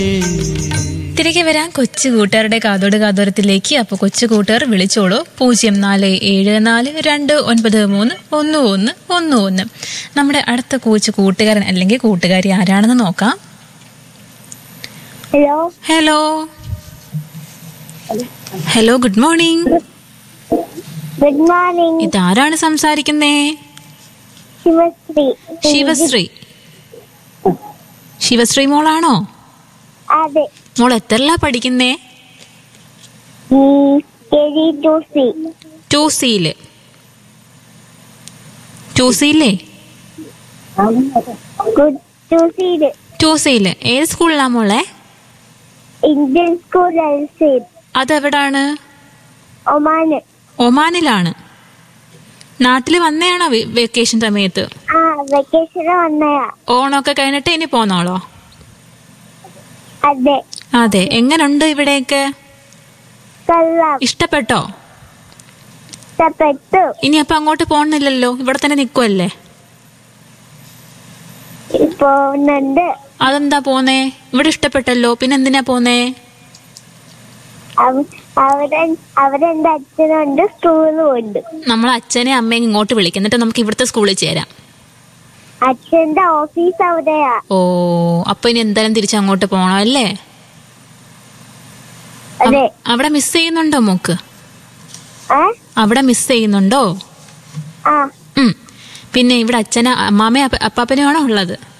തിരികെ വരാൻ കൊച്ചു കൂട്ടുകാരുടെ കാതോട് കാതോരത്തിലേക്ക് അപ്പൊ കൊച്ചു കൂട്ടുകാർ വിളിച്ചോളൂ പൂജ്യം നാല് ഏഴ് നാല് രണ്ട് ഒൻപത് മൂന്ന് ഒന്ന് ഒന്ന് ഒന്ന് ഒന്ന് നമ്മുടെ അടുത്ത കൊച്ചു കൂട്ടുകാരൻ അല്ലെങ്കിൽ കൂട്ടുകാരി ആരാണെന്ന് നോക്കാം hello hello hello good morning good morning ഇതാരാണ് സംസാരിക്കുന്നേ ശിവശ്രീ ശിവശ്രീ ശിവശ്രീ മോളാണോ അതെ മോൾ എത്രല്ല പഠിക്കുന്നേ K G two C two സിയില് ടു സിയില്ലേ ഗുഡ് ടു സിയില് ടു സിയില് ഏത് സ്കൂളിലാ മോളെ ഇന്ത്യൻ സ്കൂൾ എൽസീൻ അതെവിടാണ് ഒമാന് ഒമാനിലാണ് നാട്ടിൽ വന്നയാണോ വെ- വെക്കേഷൻ സമയത്ത് ആ വെക്കേഷന് വന്നയാ ഓണമൊക്കെ കഴിഞ്ഞിട്ട് ഇനി പോന്നോളോ അതെ അതെ എങ്ങനുണ്ട് ഇവിടെയൊക്കെ കൊള്ളാം ഇഷ്ടപ്പെട്ടോ ഇഷ്ടപ്പെട്ടു ഇനി അപ്പൊ അങ്ങോട്ട് പോണില്ലല്ലോ ഇവിടെ തന്നെ നിക്കുവല്ലേ പോകുന്നുണ്ട് അതെന്താ പോന്നേ ഇവിടെ ഇഷ്ടപ്പെട്ടല്ലോ പിന്നെ എന്തിനാ പോന്നേ അവ- അവിടെ അവരെന്റെ അച്ഛനുണ്ട് സ്കൂളും ഉണ്ട് നമ്മൾ അച്ഛനെ അമ്മയും ഇങ്ങോട്ട് വിളിക്കും എന്നിട്ട് നമുക്ക് ഇവിടുത്തെ സ്കൂളിൽ ചേരാം അച്ഛന്റെ ഓഫീസ് അവിടെയാ ഓ അപ്പൊ ഇനി എന്തായാലും തിരിച്ച് അങ്ങോട്ട് പോണം അല്ലേ അതെ അവിടെ മിസ് ചെയ്യുന്നുണ്ടോ മോക്ക് ആ അവിടെ മിസ് ചെയ്യുന്നുണ്ടോ ആ ഉം. പിന്നെ ഇവിടെ അച്ഛന അമ്മാമയും അപ്പ- അപ്പാപ്പനും ആണോ ഉള്ളത്